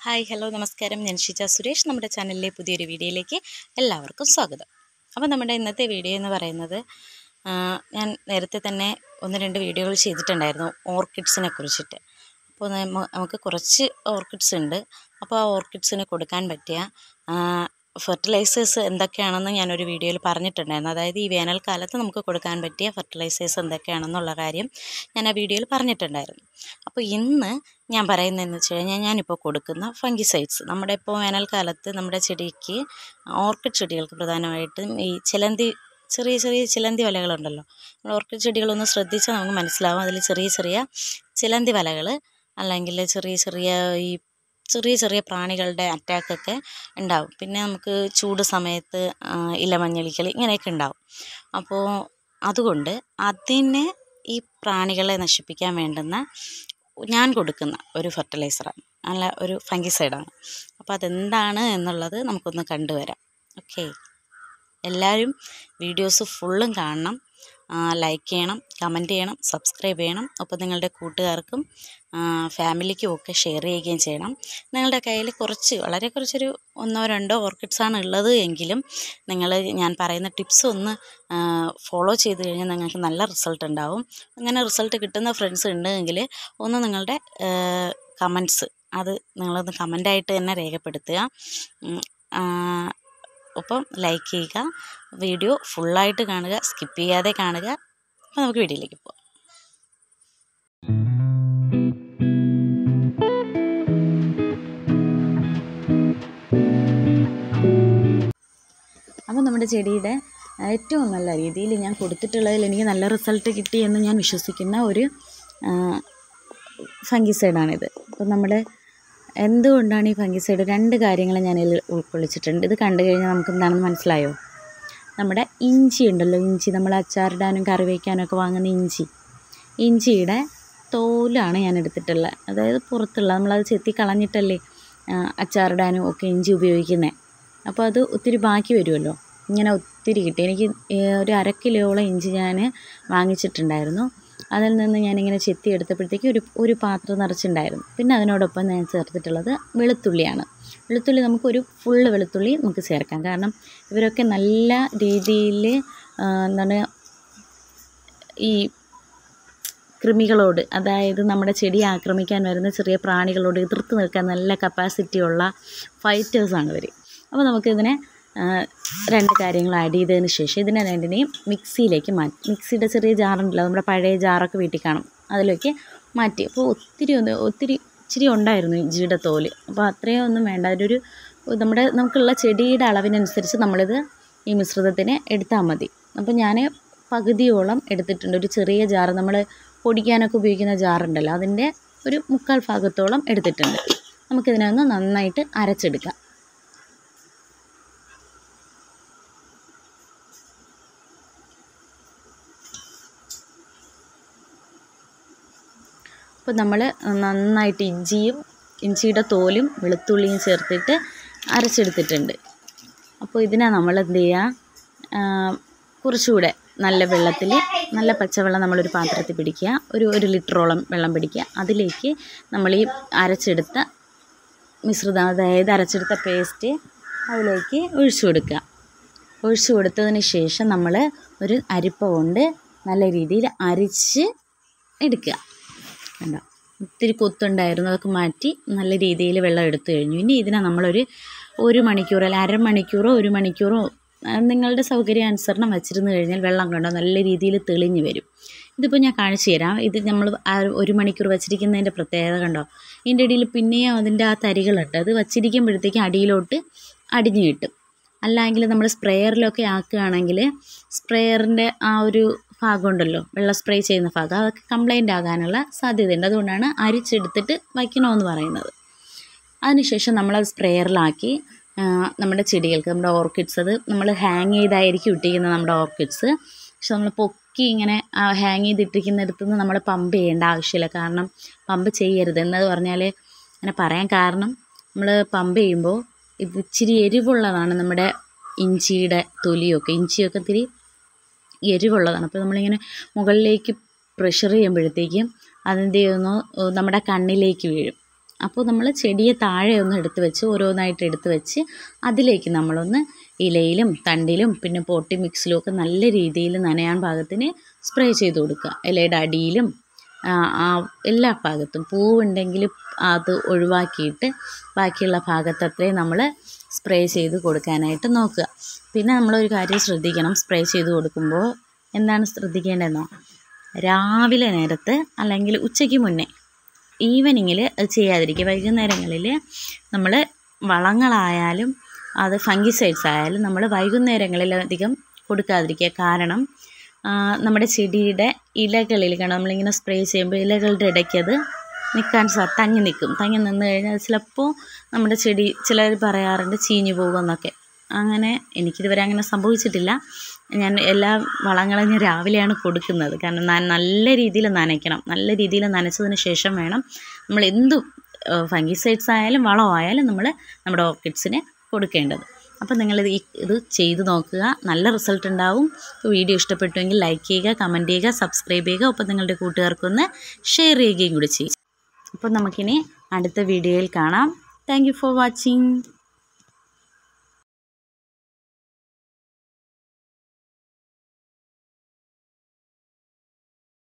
hi hello നമസ്കാരം ഞാൻ ഷിജ സുരേഷ് നമ്മുടെ ചാനലിലെ പുതിയൊരു വീഡിയോയിലേക്ക് എല്ലാവർക്കും സ്വാഗതം അപ്പോൾ നമ്മുടെ ഇന്നത്തെ വീഡിയോ എന്ന് പറയുന്നത് ആ, ഞാൻ നേരത്തെ തന്നെ ഒന്ന് രണ്ട് വീഡിയോകൾ ചെയ്തിട്ടുണ്ടായിരുന്നു ഓർക്കിഡ്സിനെ കുറിച്ചിട്ട് അപ്പോൾ നമ്മ- നമുക്ക് കുറച്ച് ഓർക്കിഡ്സ് ഉണ്ട് അപ്പോൾ ആ ഓർക്കിഡ്സിന് കൊടുക്കാൻ പറ്റിയ ഫെർട്ടിലൈസേഴ്സ് എന്തൊക്കെയാണെന്ന് ഞാനൊരു വീഡിയോയിൽ പറഞ്ഞിട്ടുണ്ടായിരുന്നു അതായത് ഈ വേനൽക്കാലത്ത് നമുക്ക് കൊടുക്കാൻ പറ്റിയ ഫെർട്ടിലൈസേഴ്സ് എന്തൊക്കെയാണെന്നുള്ള കാര്യം ഞാൻ ആ വീഡിയോയിൽ പറഞ്ഞിട്ടുണ്ടായിരുന്നു അപ്പോൾ ഇന്ന് ഞാൻ പറയുന്നതെന്ന് വെച്ച് കഴിഞ്ഞാൽ ഞാനിപ്പോൾ കൊടുക്കുന്ന ഫംഗിസൈഡ്സ് നമ്മുടെ ഇപ്പോൾ വേനൽക്കാലത്ത് നമ്മുടെ ചെടിക്ക് ഓർക്കിഡ് ചെടികൾക്ക് പ്രധാനമായിട്ടും ഈ ചിലന്തി ചെറിയ ചെറിയ ചിലന്തി വലകളുണ്ടല്ലോ നമ്മൾ ഓർക്കിഡ് ചെടികളൊന്ന് ശ്രദ്ധിച്ചാൽ നമുക്ക് മനസ്സിലാവും അതിൽ ചെറിയ ചെറിയ ചിലന്തി വലകൾ അല്ലെങ്കിൽ ചെറിയ ചെറിയ ഈ ചെറിയ ചെറിയ പ്രാണികളുടെ അറ്റാക്കൊക്കെ ഉണ്ടാവും പിന്നെ നമുക്ക് ചൂട് സമയത്ത് ആ, ഇലമഞ്ഞളിക്കൽ ഇങ്ങനെയൊക്കെ ഉണ്ടാവും അപ്പോൾ അതുകൊണ്ട് അതിനെ ഈ പ്രാണികളെ നശിപ്പിക്കാൻ വേണ്ടുന്ന ഞാൻ കൊടുക്കുന്ന ഒരു ഫെർട്ടിലൈസറാണ് അല്ല ഒരു ഫംഗിസൈഡാണ് അപ്പോൾ അതെന്താണ് എന്നുള്ളത് നമുക്കൊന്ന് കണ്ടുവരാം ഓക്കെ എല്ലാവരും വീഡിയോസ് ഫുള്ളും കാണണം ലൈക്ക് ചെയ്യണം കമൻറ്റ് ചെയ്യണം സബ്സ്ക്രൈബ് ചെയ്യണം ഒപ്പം നിങ്ങളുടെ കൂട്ടുകാർക്കും ആ, ഫാമിലിക്കും ഒക്കെ ഷെയർ ചെയ്യുകയും ചെയ്യണം നിങ്ങളുടെ കയ്യിൽ കുറച്ച് വളരെ കുറച്ചൊരു ഒന്നോ രണ്ടോ ഓർക്കിഡ്സാണ് ഉള്ളത് എങ്കിലും നിങ്ങൾ ഞാൻ പറയുന്ന ടിപ്സ് ഒന്ന് ഫോളോ ചെയ്ത് കഴിഞ്ഞാൽ നിങ്ങൾക്ക് നല്ല റിസൾട്ട് ഉണ്ടാവും അങ്ങനെ റിസൾട്ട് കിട്ടുന്ന ഫ്രണ്ട്സ് ഉണ്ടെങ്കിൽ ഒന്ന് നിങ്ങളുടെ കമൻസ് അത് നിങ്ങളൊന്ന് കമൻ്റായിട്ട് തന്നെ രേഖപ്പെടുത്തുക ഉം, ആ, ഒപ്പം ലൈക്ക് ചെയ്യുക വീഡിയോ ഫുള്ളായിട്ട് കാണുക സ്കിപ്പ് ചെയ്യാതെ കാണുക അപ്പോൾ നമുക്ക് വീഡിയോയിലേക്ക് പോകാം അപ്പോൾ നമ്മുടെ ചെടിയുടെ ഏറ്റവും നല്ല രീതിയിൽ ഞാൻ കൊടുത്തിട്ടുള്ളതിൽ എനിക്ക് നല്ല റിസൾട്ട് കിട്ടി എന്ന് ഞാൻ വിശ്വസിക്കുന്ന ഒരു ഫംഗിസൈഡാണിത് അപ്പോൾ നമ്മുടെ എന്തുകൊണ്ടാണ് ഈ ഫംഗിസൈഡ് രണ്ട് കാര്യങ്ങൾ ഞാൻ ഇതിൽ ഉൾക്കൊള്ളിച്ചിട്ടുണ്ട് ഇത് കണ്ടു കഴിഞ്ഞാൽ നമുക്ക് എന്താണെന്ന് മനസ്സിലായോ നമ്മുടെ ഇഞ്ചി ഉണ്ടല്ലോ ഇഞ്ചി നമ്മൾ അച്ചാറിടാനും കറി വയ്ക്കാനും ഒക്കെ വാങ്ങുന്ന ഇഞ്ചി ഇഞ്ചിയുടെ തോലാണ് ഞാൻ എടുത്തിട്ടുള്ളത് അതായത് പുറത്തുള്ള നമ്മളത് ചെത്തി കളഞ്ഞിട്ടല്ലേ ആ, അച്ചാറിടാനും ഒക്കെ ഇഞ്ചി ഉപയോഗിക്കുന്നത് അപ്പോൾ അത് ഒത്തിരി ബാക്കി വരുമല്ലോ ഇങ്ങനെ ഒത്തിരി കിട്ടി എനിക്ക് ഏ, ഒരു അര കിലോളം ഇഞ്ചി ഞാൻ വാങ്ങിച്ചിട്ടുണ്ടായിരുന്നു അതിൽ നിന്ന് ഞാനിങ്ങനെ ചെത്തി എടുത്തപ്പോഴത്തേക്ക് ഒരു ഒരു പാത്രം നിറച്ചിട്ടുണ്ടായിരുന്നു പിന്നെ അതിനോടൊപ്പം ഞാൻ ചേർത്തിട്ടുള്ളത് വെളുത്തുള്ളിയാണ് വെളുത്തുള്ളി നമുക്കൊരു ഫുള്ള് വെളുത്തുള്ളി നമുക്ക് ചേർക്കാം കാരണം ഇവരൊക്കെ നല്ല രീതിയിൽ എന്താണ് ഈ കൃമികളോട് അതായത് നമ്മുടെ ചെടിയെ ആക്രമിക്കാൻ വരുന്ന ചെറിയ പ്രാണികളോട് എതിർത്ത് നിൽക്കാൻ നല്ല കപ്പാസിറ്റി ഉള്ള ഫൈറ്റേഴ്സാണ് ഇവർ അപ്പോൾ നമുക്കിതിനെ ആ, രണ്ട് കാര്യങ്ങൾ ആഡ് ചെയ്തതിന് ശേഷം ഇതിനെ രണ്ടിനെയും മിക്സിയിലേക്ക് മാറ്റി മിക്സിയുടെ ചെറിയ ജാറുണ്ടല്ലോ നമ്മുടെ പഴയ ജാറൊക്കെ വീട്ടിൽ കാണും അതിലേക്ക് മാറ്റി അപ്പോൾ ഒത്തിരി ഒന്ന് ഒത്തിരി ഇച്ചിരി ഉണ്ടായിരുന്നു ഇഞ്ചിയുടെ തോല് അപ്പോൾ അത്രയും ഒന്നും വേണ്ട അതിനൊരു നമ്മുടെ നമുക്കുള്ള ചെടിയുടെ അളവിനനുസരിച്ച് നമ്മളിത് ഈ മിശ്രിതത്തിന് എടുത്താൽ മതി അപ്പോൾ ഞാൻ പകുതിയോളം എടുത്തിട്ടുണ്ട് ഒരു ചെറിയ ജാറ് നമ്മൾ പൊടിക്കാനൊക്കെ ഉപയോഗിക്കുന്ന ജാറുണ്ടല്ലോ അതിൻ്റെ ഒരു മുക്കാൽ ഭാഗത്തോളം എടുത്തിട്ടുണ്ട് നമുക്കിതിനെ ഒന്ന് നന്നായിട്ട് അരച്ചെടുക്കാം അപ്പോൾ നമ്മൾ നന്നായിട്ട് ഇഞ്ചിയും ഇഞ്ചിയുടെ തോലും വെളുത്തുള്ളിയും ചേർത്തിട്ട് അരച്ചെടുത്തിട്ടുണ്ട് അപ്പോൾ ഇതിനെ നമ്മൾ എന്ത് ചെയ്യുക ആ, കുറച്ചുകൂടെ നല്ല വെള്ളത്തിൽ നല്ല പച്ചവെള്ളം നമ്മളൊരു പാത്രത്തിൽ പിടിക്കുക ഒരു ഒരു ലിറ്ററോളം വെള്ളം പിടിക്കുക അതിലേക്ക് നമ്മൾ ഈ അരച്ചെടുത്ത മിശ്രിതം അതായത് അരച്ചെടുത്ത പേസ്റ്റ് അതിലേക്ക് ഒഴിച്ചു കൊടുക്കുക ഒഴിച്ചു കൊടുത്തതിന് ശേഷം നമ്മൾ ഒരു അരിപ്പ കൊണ്ട് നല്ല രീതിയിൽ അരിച്ച് എടുക്കുക കണ്ടോ ഒത്തിരി കൊത്തുണ്ടായിരുന്നു അതൊക്കെ മാറ്റി നല്ല രീതിയിൽ വെള്ളം എടുത്തു കഴിഞ്ഞു ഇനി ഇതിനെ നമ്മളൊരു ഒരു മണിക്കൂർ അല്ല അരമണിക്കൂറോ ഒരു മണിക്കൂറോ ആ, നിങ്ങളുടെ സൗകര്യാനുസരണം വച്ചിരുന്ന് കഴിഞ്ഞാൽ വെള്ളം കണ്ടോ നല്ല രീതിയിൽ തെളിഞ്ഞ് വരും ഇതിപ്പോൾ ഞാൻ കാണിച്ചു തരാം ഇത് നമ്മൾ ആ ഒരു മണിക്കൂർ വച്ചിരിക്കുന്നതിൻ്റെ പ്രത്യേകത കണ്ടോ ഇതിൻ്റെ ഇടയിൽ പിന്നെയും അതിൻ്റെ ആ തരികളുണ്ട് അത് വച്ചിരിക്കുമ്പോഴത്തേക്കും അടിയിലോട്ട് അടിഞ്ഞു കിട്ടും അല്ലെങ്കിൽ നമ്മൾ സ്പ്രെയറിലൊക്കെ ആക്കുകയാണെങ്കിൽ സ്പ്രെയറിൻ്റെ ആ ഒരു ഭാഗം ഉണ്ടല്ലോ വെള്ളം സ്പ്രേ ചെയ്യുന്ന ഭാഗം അതൊക്കെ കംപ്ലൈൻ്റ് ആകാനുള്ള സാധ്യതയുണ്ട് അതുകൊണ്ടാണ് അരിച്ചെടുത്തിട്ട് വയ്ക്കണമെന്ന് പറയുന്നത് അതിനുശേഷം നമ്മളത് സ്പ്രെയറിലാക്കി ആ, നമ്മുടെ ചെടികൾക്ക് നമ്മുടെ ഓർക്കിഡ്സ് അത് നമ്മൾ ഹാങ് ചെയ്തായിരിക്കും ഇട്ടിരിക്കുന്നത് നമ്മുടെ ഓർക്കിഡ്സ് പക്ഷെ നമ്മൾ പൊക്കി ഇങ്ങനെ ഹാങ് ചെയ്തിട്ടിരിക്കുന്നിടത്ത് നിന്ന് നമ്മൾ പമ്പ് ചെയ്യേണ്ട ആവശ്യമില്ല കാരണം പമ്പ് ചെയ്യരുത് എന്നത് പറഞ്ഞാൽ അങ്ങനെ പറയാൻ കാരണം നമ്മൾ പമ്പ് ചെയ്യുമ്പോൾ ഇത് ഇച്ചിരി എരിവുള്ളതാണ് നമ്മുടെ ഇഞ്ചിയുടെ തൊലിയൊക്കെ ഇഞ്ചിയൊക്കെ ഇത്തിരി എരിവുള്ളതാണ് അപ്പോൾ നമ്മളിങ്ങനെ മുകളിലേക്ക് പ്രഷർ ചെയ്യുമ്പോഴത്തേക്കും അതിൻ്റെ ഒന്ന് നമ്മുടെ കണ്ണിലേക്ക് വീഴും അപ്പോൾ നമ്മൾ ചെടിയെ താഴെ ഒന്ന് എടുത്ത് വെച്ച് ഓരോന്നായിട്ട് എടുത്ത് വെച്ച് അതിലേക്ക് നമ്മളൊന്ന് ഇലയിലും തണ്ടിലും പിന്നെ പോട്ടി മിക്സിലും ഒക്കെ നല്ല രീതിയിൽ നനയാൻ പാകത്തിന് സ്പ്രേ ചെയ്ത് കൊടുക്കുക ഇലയുടെ അടിയിലും ആ, ആ എല്ലാ ഭാഗത്തും പൂവുണ്ടെങ്കിൽ അത് ഒഴിവാക്കിയിട്ട് ബാക്കിയുള്ള ഭാഗത്ത് അത്രയും നമ്മൾ സ്പ്രേ ചെയ്ത് കൊടുക്കാനായിട്ട് നോക്കുക പിന്നെ നമ്മളൊരു കാര്യം ശ്രദ്ധിക്കണം സ്പ്രേ ചെയ്ത് കൊടുക്കുമ്പോൾ എന്താണ് ശ്രദ്ധിക്കേണ്ടതെന്നോ രാവിലെ നേരത്ത് അല്ലെങ്കിൽ ഉച്ചയ്ക്ക് മുന്നേ ഈവനിങ്ങിൽ അത് ചെയ്യാതിരിക്കുക വൈകുന്നേരങ്ങളിൽ നമ്മൾ വളങ്ങളായാലും അത് ഫംഗിസൈഡ്സ് ആയാലും നമ്മൾ വൈകുന്നേരങ്ങളിൽ അധികം കൊടുക്കാതിരിക്കുക കാരണം ആ, നമ്മുടെ ചെടിയുടെ ഇലകളിൽ കാരണം നമ്മളിങ്ങനെ സ്പ്രേ ചെയ്യുമ്പോൾ ഇലകളുടെ ഇടയ്ക്ക് അത് നിൽക്കാൻ സാ തങ്ങി നിൽക്കും തങ്ങി നിന്ന് കഴിഞ്ഞാൽ ചിലപ്പോൾ നമ്മുടെ ചെടി ചിലർ പറയാറുണ്ട് ചീഞ്ഞു പോകുമെന്നൊക്കെ അങ്ങനെ എനിക്കിതുവരെ അങ്ങനെ സംഭവിച്ചിട്ടില്ല ഞാൻ എല്ലാ വളങ്ങളും ഞാൻ രാവിലെയാണ് കൊടുക്കുന്നത് കാരണം ഞാൻ നല്ല രീതിയിൽ നനയ്ക്കണം നല്ല രീതിയിൽ നനച്ചതിന് ശേഷം വേണം നമ്മൾ എന്തും ഫംഗിസൈഡ്സ് ആയാലും വളമായാലും നമ്മൾ നമ്മുടെ ഓർക്കിഡ്സിന് കൊടുക്കേണ്ടത് അപ്പോൾ നിങ്ങളിത് ഈ ഇത് ചെയ്ത് നോക്കുക നല്ല റിസൾട്ട് ഉണ്ടാവും വീഡിയോ ഇഷ്ടപ്പെട്ടുവെങ്കിൽ ലൈക്ക് ചെയ്യുക കമൻറ്റ് ചെയ്യുക സബ്സ്ക്രൈബ് ചെയ്യുക ഒപ്പം നിങ്ങളുടെ കൂട്ടുകാർക്കൊന്ന് ഷെയർ ചെയ്യുകയും കൂടി ചെയ്യും അപ്പോൾ നമുക്കിനി അടുത്ത വീഡിയോയിൽ കാണാം താങ്ക് യു ഫോർ വാച്ചിങ്